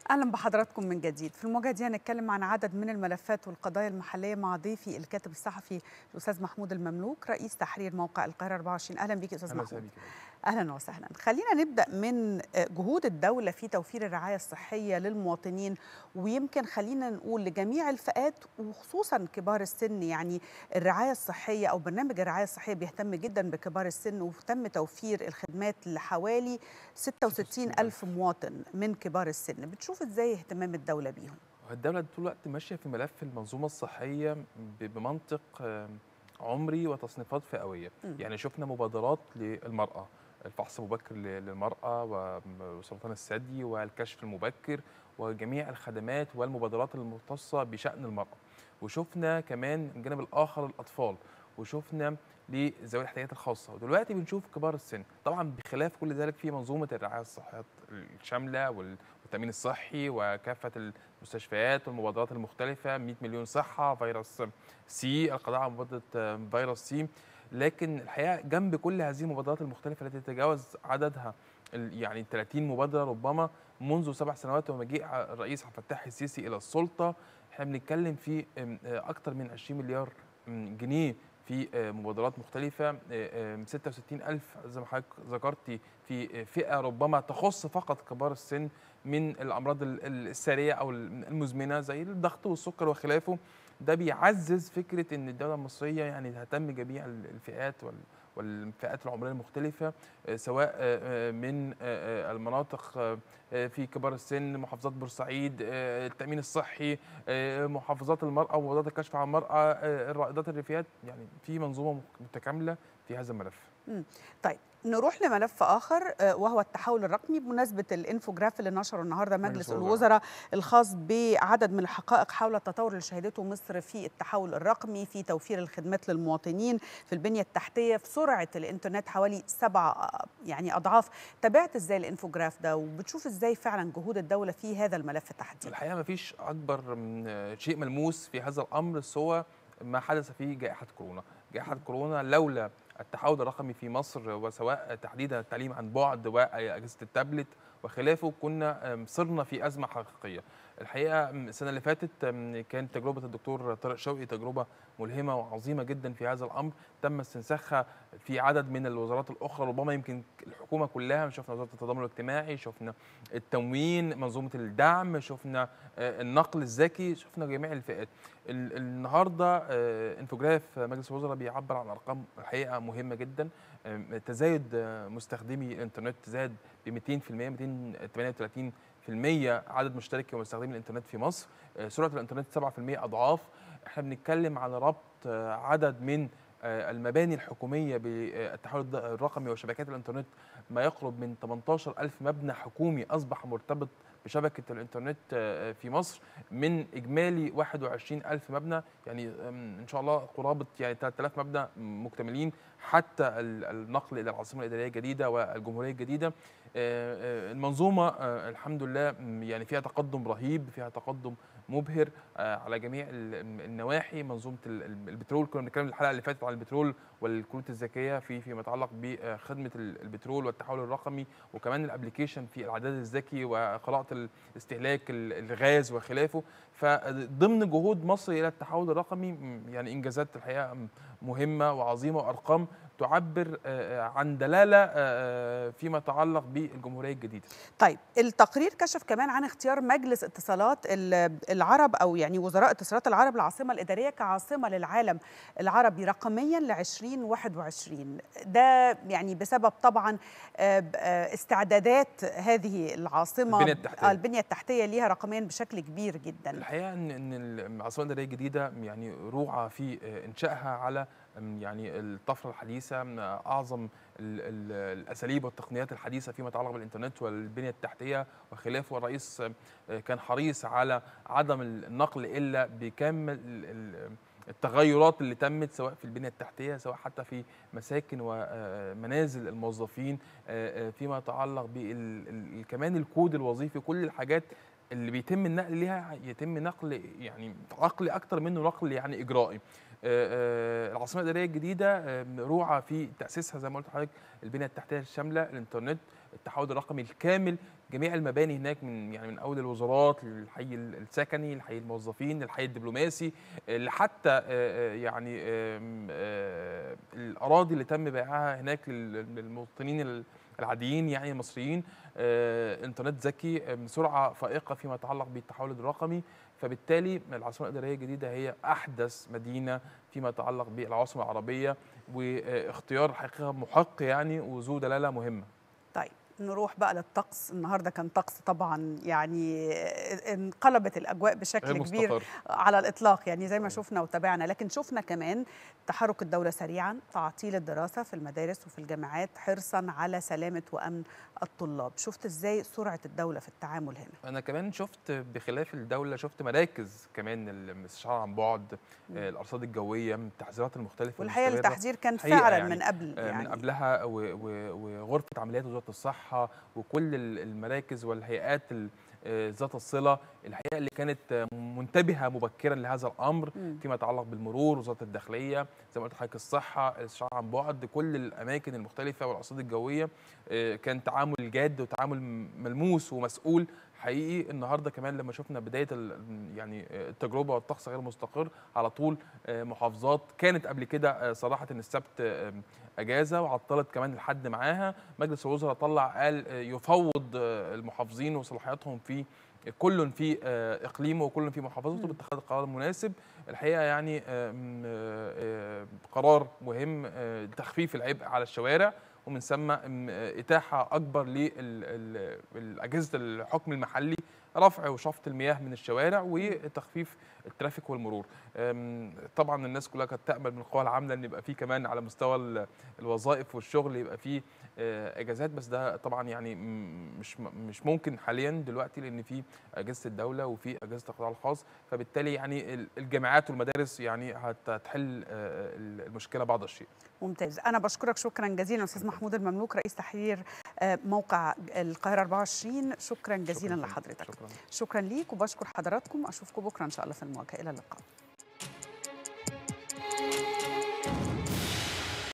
اهلا بحضراتكم من جديد في المواجهه دي هنتكلم عن عدد من الملفات والقضايا المحليه مع ضيفي الكاتب الصحفي الاستاذ محمود المملوك رئيس تحرير موقع القاهره 24 اهلا بيك استاذ محمود اهلا وسهلا خلينا نبدا من جهود الدوله في توفير الرعايه الصحيه للمواطنين ويمكن خلينا نقول لجميع الفئات وخصوصا كبار السن يعني الرعايه الصحيه او برنامج الرعايه الصحيه بيهتم جدا بكبار السن وتم توفير الخدمات لحوالي 66 ألف مواطن من كبار السن بتشوف ازاي اهتمام الدوله بيهم الدوله طول الوقت ماشيه في ملف المنظومه الصحيه بمنطق عمري وتصنيفات فئويه م. يعني شفنا مبادرات للمراه الفحص المبكر للمرأة وسرطان الثدي والكشف المبكر وجميع الخدمات والمبادرات المختصة بشأن المرأة وشفنا كمان الجانب الآخر الأطفال وشفنا لذوي الاحتياجات الخاصة ودلوقتي بنشوف كبار السن طبعا بخلاف كل ذلك في منظومة الرعاية الصحية الشاملة والتأمين الصحي وكافة المستشفيات والمبادرات المختلفة 100 مليون صحة فيروس سي القضاء على مبادرة فيروس سي لكن الحقيقه جنب كل هذه المبادرات المختلفه التي تتجاوز عددها يعني 30 مبادره ربما منذ سبع سنوات ومجيء الرئيس عبد الفتاح السيسي الى السلطه احنا بنتكلم في اكثر من 20 مليار جنيه في مبادرات مختلفة 66 ألف زي ما حضرتك ذكرتي في فئة ربما تخص فقط كبار السن من الأمراض السارية أو المزمنة زي الضغط والسكر وخلافه ده بيعزز فكره ان الدوله المصريه يعني تهتم جميع الفئات والفئات العمريه المختلفه سواء من المناطق في كبار السن محافظات بورسعيد التامين الصحي محافظات المراه ومبادرات الكشف عن المراه الرائدات الريفيات يعني في منظومه متكامله في هذا الملف. طيب نروح لملف اخر وهو التحول الرقمي بمناسبه الانفوجراف اللي نشره النهارده مجلس الوزراء الخاص بعدد من الحقائق حول التطور اللي شهدته مصر في التحول الرقمي في توفير الخدمات للمواطنين في البنيه التحتيه في سرعه الانترنت حوالي سبع يعني اضعاف تابعت ازاي الانفوجراف ده وبتشوف ازاي فعلا جهود الدوله في هذا الملف تحديدا الحقيقه ما فيش اكبر من شيء ملموس في هذا الامر سوى ما حدث في جائحه كورونا جائحه كورونا لولا التحول الرقمي في مصر وسواء تحديدا التعليم عن بعد واجهزه التابلت وخلافه كنا صرنا في ازمه حقيقيه. الحقيقه السنه اللي فاتت كانت تجربه الدكتور طارق شوقي تجربه ملهمه وعظيمه جدا في هذا الامر تم استنساخها في عدد من الوزارات الاخرى ربما يمكن الحكومه كلها شفنا وزاره التضامن الاجتماعي شفنا التموين منظومه الدعم شفنا النقل الذكي شفنا جميع الفئات النهارده انفوجراف مجلس الوزراء بيعبر عن ارقام الحقيقه مهمه جدا تزايد مستخدمي الانترنت زاد ب 200% 238 في المية عدد مشتركي ومستخدمي الانترنت في مصر سرعه الانترنت 7% اضعاف احنا بنتكلم على ربط عدد من المباني الحكوميه بالتحول الرقمي وشبكات الانترنت ما يقرب من 18 ألف مبنى حكومي اصبح مرتبط بشبكه الانترنت في مصر من اجمالي 21 ألف مبنى يعني ان شاء الله قرابه يعني 3000 مبنى مكتملين حتى النقل الى العاصمه الاداريه الجديده والجمهوريه الجديده المنظومه الحمد لله يعني فيها تقدم رهيب فيها تقدم مبهر على جميع النواحي منظومه البترول كنا بنتكلم الحلقه اللي فاتت عن البترول والكروت الذكيه في فيما يتعلق بخدمه البترول والتحول الرقمي وكمان الابلكيشن في العداد الذكي وقراءه الاستهلاك الغاز وخلافه فضمن جهود مصر الى التحول الرقمي يعني انجازات الحقيقه مهمه وعظيمه وارقام تعبر عن دلاله فيما يتعلق بالجمهوريه الجديده. طيب التقرير كشف كمان عن اختيار مجلس اتصالات العرب او يعني وزراء اتصالات العرب العاصمه الاداريه كعاصمه للعالم العربي رقميا ل 2021 ده يعني بسبب طبعا استعدادات هذه العاصمه البنيه التحتيه, البنية التحتية ليها رقميا بشكل كبير جدا. الحقيقه ان العاصمه الاداريه الجديده يعني روعه في انشائها على يعني الطفره الحديثه اعظم الاساليب والتقنيات الحديثه فيما يتعلق بالانترنت والبنيه التحتيه وخلافه والرئيس كان حريص على عدم النقل الا بكامل التغيرات اللي تمت سواء في البنيه التحتيه سواء حتى في مساكن ومنازل الموظفين فيما يتعلق كمان الكود الوظيفي كل الحاجات اللي بيتم النقل ليها يتم نقل يعني عقلي اكتر منه نقل يعني اجرائي العاصمه الاداريه الجديده روعه في تاسيسها زي ما قلت لحضرتك البنيه التحتيه الشامله الانترنت التحول الرقمي الكامل جميع المباني هناك من يعني من اول الوزارات للحي السكني لحي الموظفين للحي الدبلوماسي لحتى يعني الاراضي اللي تم بيعها هناك للمواطنين العاديين يعني المصريين انترنت ذكي سرعه فائقه فيما يتعلق بالتحول الرقمي فبالتالي العاصمه الاداريه الجديده هي احدث مدينه فيما يتعلق بالعواصم العربيه واختيار حقيقه محق يعني وذو دلاله مهمه. طيب نروح بقى للطقس النهارده كان طقس طبعا يعني انقلبت الاجواء بشكل كبير على الاطلاق يعني زي ما شفنا وتابعنا لكن شفنا كمان تحرك الدوله سريعا تعطيل الدراسه في المدارس وفي الجامعات حرصا على سلامه وامن الطلاب شفت ازاي سرعه الدوله في التعامل هنا انا كمان شفت بخلاف الدوله شفت مراكز كمان الاستشعار عن بعد الارصاد الجويه التحذيرات المختلفه والحقيقه التحذير كان فعلا يعني من قبل يعني من قبلها وغرفه عمليات وزاره الصحه وكل المراكز والهيئات ذات الصله الحقيقه اللي كانت منتبهه مبكرا لهذا الامر فيما يتعلق بالمرور وزاره الداخليه زي ما قلت لحضرتك الصحه الاستشعار عن بعد كل الاماكن المختلفه والارصاد الجويه كان تعامل جاد وتعامل ملموس ومسؤول حقيقي النهارده كمان لما شفنا بدايه يعني التجربه والطقس غير مستقر على طول محافظات كانت قبل كده صراحه ان السبت اجازه وعطلت كمان الحد معاها مجلس الوزراء طلع قال يفوض المحافظين وصلاحياتهم في كل في اقليمه وكل في محافظته باتخاذ القرار المناسب الحقيقه يعني قرار مهم تخفيف العبء على الشوارع ومن ثم اتاحه اكبر لاجهزه الحكم المحلي رفع وشفط المياه من الشوارع وتخفيف الترافيك والمرور طبعا الناس كلها كانت تامل من القوى العامله ان يبقى في كمان على مستوى الوظائف والشغل يبقى في اجازات بس ده طبعا يعني مش مش ممكن حاليا دلوقتي لان في اجهزه الدوله وفي اجهزه القطاع الخاص فبالتالي يعني الجامعات والمدارس يعني هتحل المشكله بعض الشيء ممتاز انا بشكرك شكرا جزيلا استاذ محمود المملوك رئيس تحرير موقع القاهره 24 شكرا جزيلا شكرا لحضرتك شكرا, شكرا ليك وبشكر حضراتكم اشوفكم بكره ان شاء الله في المواجهه الى اللقاء